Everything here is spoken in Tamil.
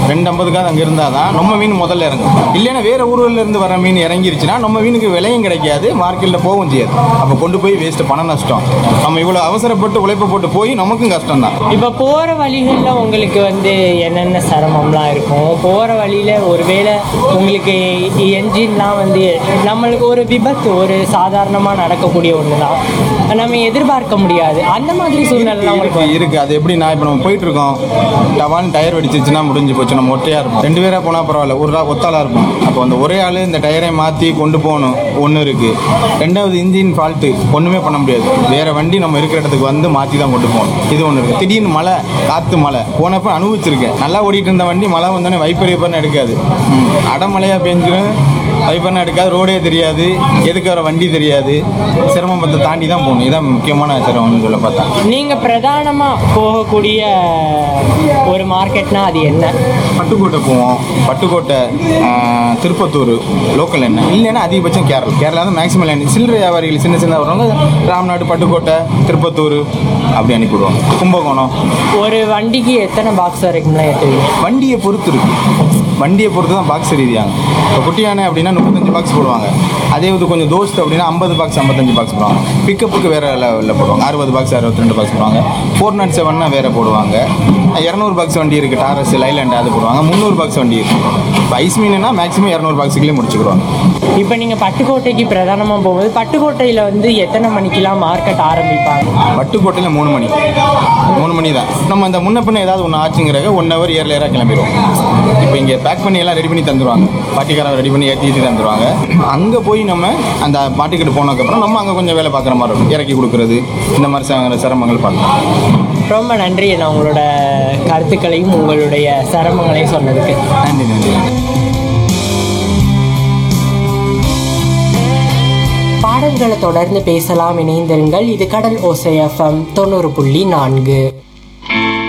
ரெண்டு ஐம்பதுக்காக அங்கே இருந்தால் தான் நம்ம மீன் முதல்ல இறங்கும் இல்லைன்னா வேற ஊர்ல இருந்து வர மீன் இறங்கிருச்சுன்னா நம்ம மீனுக்கு விலையும் கிடைக்காது மார்க்கெட்டில் போகவும் செய்யாது அப்போ கொண்டு போய் வேஸ்ட் பணம் நஷ்டம் நம்ம இவ்வளோ அவசரப்பட்டு உழைப்பு போட்டு போய் நமக்கும் கஷ்டம் தான் இப்போ போகிற வழிகளில் உங்களுக்கு வந்து என்னென்ன சிரமம்லாம் இருக்கும் போகிற வழியில் ஒருவேளை உங்களுக்கு என்ஜின்லாம் வந்து நம்மளுக்கு ஒரு விபத்து ஒரு சாதாரணமாக நடக்கக்கூடிய ஒன்று தான் நம்ம எதிர்பார்க்க முடியாது அந்த மாதிரி சூழ்நிலை உங்களுக்கு இருக்கு இருக்கு அது எப்படி நான் இப்போ நம்ம போயிட்டு இருக்கோம் டவான் டயர் வெடிச்சிச்சுன்னா முடிஞ்சு போச்சு நம்ம ஒற்றையா இருப்போம் ரெண்டு பேரா போனா பரவாயில்ல ஒரு ஆள் ஒத்தாளா இருப்போம் அப்போ அந்த ஒரே ஆளு இந்த டயரை மாத்தி கொண்டு போகணும் ஒன்று இருக்கு ரெண்டாவது இன்ஜின் ஃபால்ட்டு ஒண்ணுமே பண்ண முடியாது வேற வண்டி நம்ம இருக்கிற இடத்துக்கு வந்து மாத்தி தான் கொண்டு போகணும் இது ஒன்று இருக்கு திடீர்னு மழை காத்து மழை போனப்ப அனுபவிச்சிருக்கேன் நல்லா ஓடிட்டு இருந்த வண்டி மழை வந்தோடனே வைப்பர் வைப்பர்னு எடுக்காது ம், அடமழையா பெஞ்சிடும் வைப்பர்னு எடுக்காது ரோடே தெரியாது எதுக்கு வர வண்டி தெரியாது சிரமத்தை தாண்டி தான் போகணும் இதான் முக்கியமான சிரமம்னு சொல்ல பார்த்தா நீங்கள் பிரதானமாக போகக்கூடிய ஒரு மார்க்கெட்னா அது என்ன பட்டுக்கோட்டை போவோம் பட்டுக்கோட்டை ஆஹ், திருப்பத்தூர் லோக்கல் என்ன இல்லைன்னா அதிகபட்சம் கேரளா கேரளா தான் மேக்ஸிமம் லைன் சில்லறை வியாபாரிகள் சின்ன சின்ன வரவங்க ராம்நாடு பட்டுக்கோட்டை திருப்பத்தூர் அப்படி அனுப்பிவிடுவோம் கும்பகோணம் ஒரு வண்டிக்கு எத்தனை பாக்ஸ் வரைக்கும்லாம் ஏற்றுவீங்க வண்டியை பொறுத்து இருக்கு வண்டியை பொறுத்து தான் பாக்ஸ் ரீதியாங்க இப்போ குட்டியானை அப்படின்னா முப்பத்தஞ்சு பாக்ஸ் போடுவாங்க அதே இது கொஞ்சம் தோஸ்த் அப்படின்னா ஐம்பது பாக்ஸ் ஐம்பத்தஞ்சு பாக்ஸ் போடுவாங்க பிக்கப்புக்கு வேற லெவலில் போடுவாங்க அறுபது பாக்ஸ் அறுபத்தி ரெண்டு பாக்ஸ் போடுவாங்க ஃபோர் நாட் செவன்னா வேற போடுவாங்க இரநூறு பாக்ஸ் வண்டி இருக்குது டாரஸ் லைலாண்ட் அது போடுவாங்க முந்நூறு பாக்ஸ் வண்டி இருக்குது இப்போ ஐஸ் மீனுனா மேக்ஸிமம் இரநூறு பாக்ஸுக்குள்ளே முடிச்சுக்கிடுவாங்க இப்போ நீங்கள் பட்டுக்கோட்டைக்கு பிரதானமாக போகும்போது பட்டுக்கோட்டையில் வந்து எத்தனை மணிக்கெலாம் மார்க்கெட் ஆரம்பிப்பாங்க பட்டுக்கோட்டையில் மூணு மணி மூணு மணி தான் நம்ம அந்த முன்ன பின்ன ஏதாவது ஒன்று ஆச்சுங்கிறக்க ஒன் ஹவர் ஏர்லியராக கிளம்பிடுவோம் இப்போ இங்கே பேக் பண்ணி எல்லாம் ரெடி பண்ணி தந்துருவாங்க பாட்டிக்காரன் ரெடி பண்ணி ஏற்றி ஏற்றி தந்துருவாங்க அங்கே போய் நம்ம அந்த பாட்டிக்கிட்ட போனதுக்கப்புறம் நம்ம அங்கே கொஞ்சம் வேலை பார்க்குற மாதிரி இருக்கும் இறக்கி கொடுக்குறது இந்த மாதிரி ச- சிரமங்கள் பார்க்கலாம் ரொம்ப நன்றி நான் உங்களோட கருத்துக்களையும் உங்களுடைய சிரமங்களையும் சொன்னதுக்கு நன்றி நன்றி பாடல்களை தொடர்ந்து பேசலாம் இணைந்திருங்கள் இது கடல் ஓசை எஃப்எம் தொண்ணூறு புள்ளி நான்கு